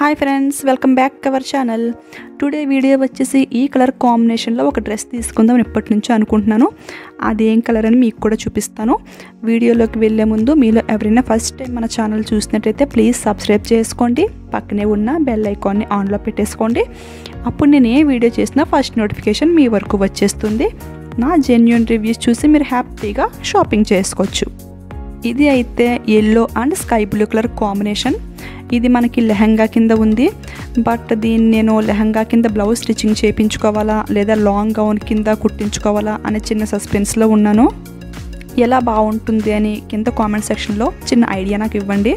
hi friends welcome back to our channel today video వచ్చేసి ఈ colour కాంబినేషన్లో ఒక డ్రెస్ తీసుకుందాం ఎప్పటి నుంచో అనుకుంటున్నాను అదేం కలర్ అని మీకు కూడా చూపిస్తాను వీడియోలోకి వెళ్ళే ముందు మీలో ఎవరైనా ఫస్ట్ టైం మన ఛానల్ చూసినట్టయితే ప్లీజ్ సబ్స్క్రైబ్ చేసుకోండి పక్కనే ఉన్న బెల్ ఐకాన్ని ఆన్లో పెట్టేసుకోండి అప్పుడు నేను ఏ వీడియో చేసినా ఫస్ట్ నోటిఫికేషన్ మీ వరకు వచ్చేస్తుంది నా జెన్యున్ రివ్యూస్ చూసి మీరు హ్యాపీగా షాపింగ్ చేసుకోవచ్చు ఇది అయితే yellow and sky blue colour combination ఇది మనకి లెహంగా కింద ఉంది బట్ దీన్ని నేను లెహంగా కింద బ్లౌజ్ స్టిచ్చింగ్ చేయించుకోవాలా లేదా లాంగ్ గౌన్ కింద కుట్టించుకోవాలా అనే చిన్న సస్పెన్స్లో ఉన్నాను ఎలా బాగుంటుంది అని కింద కామెంట్ సెక్షన్లో చిన్న ఐడియా నాకు ఇవ్వండి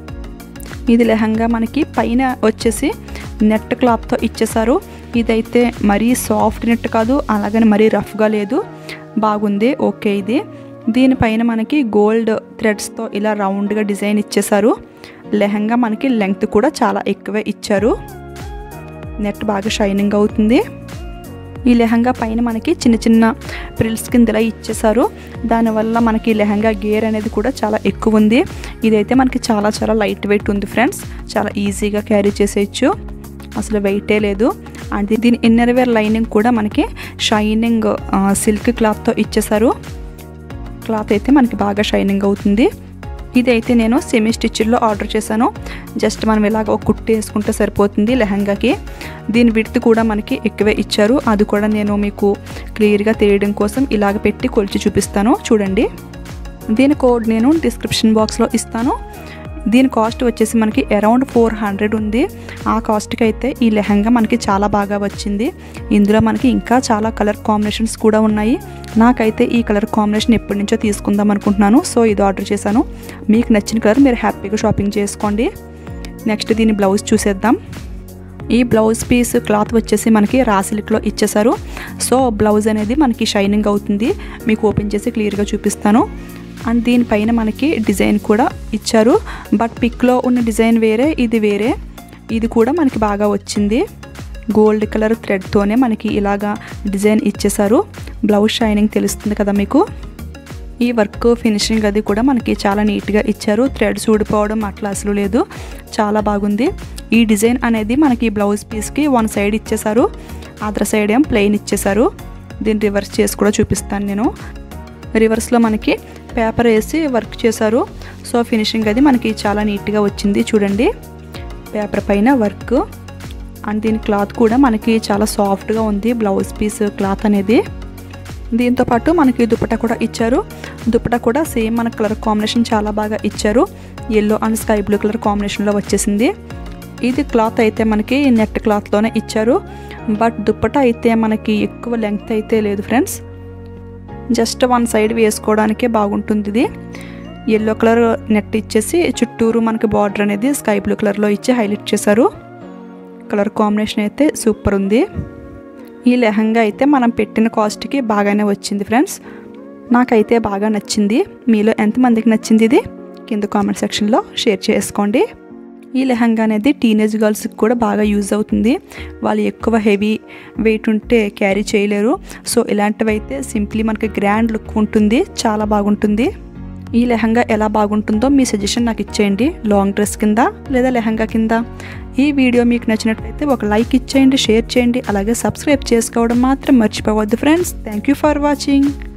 ఇది లెహంగా మనకి పైన వచ్చేసి నెట్ క్లాత్తో ఇచ్చేసారు ఇదైతే మరీ సాఫ్ట్ నెట్ కాదు అలాగని మరీ రఫ్గా లేదు బాగుంది ఓకే ఇది దీనిపైన మనకి గోల్డ్ థ్రెడ్స్తో ఇలా రౌండ్గా డిజైన్ ఇచ్చేసారు లెహంగా మనకి లెంగ్త్ కూడా చాలా ఎక్కువే ఇచ్చారు నెట్ బాగా షైనింగ్ అవుతుంది ఈ లెహంగా పైన మనకి చిన్న చిన్న ప్రిల్స్ కింద ఇలా ఇచ్చేసారు దానివల్ల మనకి లెహంగా గేర్ అనేది కూడా చాలా ఎక్కువ ఉంది ఇదైతే మనకి చాలా చాలా లైట్ వెయిట్ ఉంది ఫ్రెండ్స్ చాలా ఈజీగా క్యారీ చేసేయచ్చు అసలు వెయిటే లేదు అండ్ దీని ఇన్నర్ వేర్ లైనింగ్ కూడా మనకి షైనింగ్ సిల్క్ క్లాత్తో ఇచ్చేసారు క్లాత్ అయితే మనకి బాగా షైనింగ్ అవుతుంది ఇదైతే నేను సెమీ స్టిచ్లో ఆర్డర్ చేశాను జస్ట్ మనం ఇలాగ ఒక కుట్టి వేసుకుంటే సరిపోతుంది లెహంగాకి దీని విడ్త్ కూడా మనకి ఎక్కువే ఇచ్చారు అది కూడా నేను మీకు క్లియర్గా తెలియడం కోసం ఇలాగ పెట్టి కొలిచి చూపిస్తాను చూడండి దీని కోడ్ నేను డిస్క్రిప్షన్ బాక్స్లో ఇస్తాను దీని కాస్ట్ వచ్చేసి మనకి అరౌండ్ ఫోర్ హండ్రెడ్ ఉంది ఆ కాస్ట్కి అయితే ఈ లెహంగా మనకి చాలా బాగా వచ్చింది ఇందులో మనకి ఇంకా చాలా కలర్ కాంబినేషన్స్ కూడా ఉన్నాయి నాకైతే ఈ కలర్ కాంబినేషన్ ఎప్పటి నుంచో తీసుకుందాం అనుకుంటున్నాను సో ఇది ఆర్డర్ చేశాను మీకు నచ్చిన కలర్ మీరు హ్యాపీగా షాపింగ్ చేసుకోండి నెక్స్ట్ దీని బ్లౌజ్ చూసేద్దాం ఈ బ్లౌజ్ పీస్ క్లాత్ వచ్చేసి మనకి రా సిల్క్లో ఇచ్చేసారు సో బ్లౌజ్ అనేది మనకి షైనింగ్ అవుతుంది మీకు ఓపెన్ చేసి క్లియర్గా చూపిస్తాను అండ్ దీనిపైన మనకి డిజైన్ కూడా ఇచ్చారు బట్ పిక్లో ఉన్న డిజైన్ వేరే ఇది వేరే ఇది కూడా మనకి బాగా వచ్చింది గోల్డ్ కలర్ థ్రెడ్తోనే మనకి ఇలాగా డిజైన్ ఇచ్చేసారు బ్లౌజ్ షైనింగ్ తెలుస్తుంది కదా మీకు ఈ వర్క్ ఫినిషింగ్ అది కూడా మనకి చాలా నీట్గా ఇచ్చారు థ్రెడ్స్ ఊడిపోవడం అట్లా అసలు లేదు చాలా బాగుంది ఈ డిజైన్ అనేది మనకి బ్లౌజ్ పీస్కి వన్ సైడ్ ఇచ్చేసారు అదర్ సైడ్ ఏం ప్లెయిన్ ఇచ్చేసారు దీన్ని రివర్స్ చేసి కూడా చూపిస్తాను నేను రివర్స్లో మనకి పేపర్ వేసి వర్క్ చేశారు సో ఫినిషింగ్ అది మనకి చాలా నీట్గా వచ్చింది చూడండి పేపర్ పైన వర్క్ అండ్ దీని క్లాత్ కూడా మనకి చాలా సాఫ్ట్గా ఉంది బ్లౌజ్ పీస్ క్లాత్ అనేది దీంతో పాటు మనకి దుపట్టా కూడా ఇచ్చారు దుపట్టా కూడా సేమ్ మన కలర్ కాంబినేషన్ చాలా బాగా ఇచ్చారు yellow and sky blue colour కాంబినేషన్లో వచ్చేసింది ఇది క్లాత్ అయితే మనకి నెట్ క్లాత్లోనే ఇచ్చారు బట్ దుప్పట అయితే మనకి ఎక్కువ లెంగ్త్ అయితే లేదు ఫ్రెండ్స్ జస్ట్ వన్ సైడ్ వేసుకోవడానికే బాగుంటుంది ఇది ఎల్లో కలర్ నెట్ ఇచ్చేసి చుట్టూరు మనకి బార్డర్ అనేది స్కై బ్లూ కలర్లో ఇచ్చి హైలైట్ చేశారు కలర్ కాంబినేషన్ అయితే సూపర్ ఉంది ఈ లెహంగా అయితే మనం పెట్టిన కాస్ట్కి బాగానే వచ్చింది ఫ్రెండ్స్ నాకైతే బాగా నచ్చింది మీలో ఎంతమందికి నచ్చింది ఇది కింద కామెంట్ సెక్షన్లో షేర్ చేసుకోండి ఈ లెహంగా అనేది టీనేజ్ గర్ల్స్కి కూడా బాగా యూజ్ అవుతుంది వాళ్ళు ఎక్కువ హెవీ వెయిట్ ఉంటే క్యారీ చేయలేరు సో ఇలాంటివి అయితే సింప్లీ మనకి గ్రాండ్ లుక్ ఉంటుంది చాలా బాగుంటుంది ఈ లెహంగా ఎలా బాగుంటుందో మీ సజెషన్ నాకు ఇచ్చేయండి లాంగ్ డ్రెస్ కింద లేదా లెహంగా కింద ఈ వీడియో మీకు నచ్చినట్లయితే ఒక లైక్ ఇచ్చేయండి షేర్ చేయండి అలాగే సబ్స్క్రైబ్ చేసుకోవడం మాత్రం మర్చిపోవద్దు friends thank you for watching